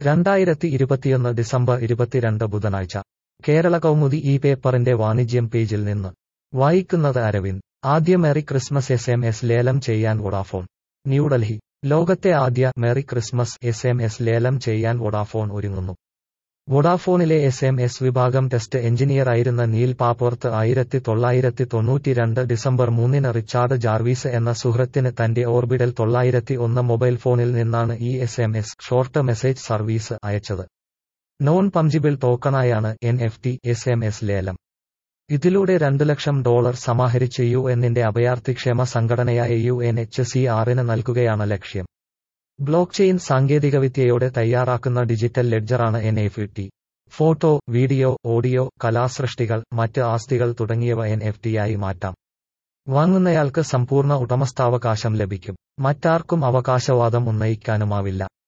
രണ്ടായിരത്തി ഇരുപത്തിയൊന്ന് ഡിസംബർ ഇരുപത്തിരണ്ട് ബുധനാഴ്ച കേരള കൗമുദി ഈ പേപ്പറിന്റെ വാണിജ്യം പേജിൽ നിന്ന് വായിക്കുന്നത് അരവിന്ദ് ആദ്യ merry Christmas S M S ലേലം ചെയ്യാൻ വൊഡാഫോൺ ന്യൂഡൽഹി ലോകത്തെ ആദ്യ merry Christmas S M S ലേലം ചെയ്യാൻ വൊഡാഫോൺ ഒരുങ്ങുന്നു വൊഡാഫോണിലെ എസ് എം എസ് വിഭാഗം ടെസ്റ്റ് എഞ്ചിനീയറായിരുന്ന നീൽ പാപ്പോർത്ത് ആയിരത്തി തൊള്ളായിരത്തി തൊണ്ണൂറ്റിരണ്ട് ഡിസംബർ മൂന്നിന് റിച്ചാർഡ് ജാർവീസ് എന്ന സുഹൃത്തിന് തന്റെ ഓർബിഡൽ തൊള്ളായിരത്തി ഒന്ന് മൊബൈൽ ഫോണിൽ നിന്നാണ് ഈ S M S short message service അയച്ചത് നോൺ പംജിബിൾ ടോക്കണായാണ് N F T S M S ലേലം ഇതിലൂടെ രണ്ട് ലക്ഷം ഡോളർ സമാഹരിച്ച് യു എന്നിന്റെ അഭയാർത്ഥിക്ഷേമ സംഘടനയായ യു എൻ എച്ച് സി ആറിന് നൽകുകയാണ് ലക്ഷ്യം ബ്ലോക്ക് ചെയിൻ സാങ്കേതികവിദ്യയോടെ തയ്യാറാക്കുന്ന ഡിജിറ്റൽ ലെഡ്ജറാണ് N F T photo video audio കലാസൃഷ്ടികൾ മറ്റ് ആസ്തികൾ തുടങ്ങിയവ എൻ എഫ് ടിയായി മാറ്റാം വാങ്ങുന്നയാൾക്ക് സമ്പൂർണ്ണ ഉടമസ്ഥാവകാശം ലഭിക്കും മറ്റാർക്കും അവകാശവാദം ഉന്നയിക്കാനുമാവില്ല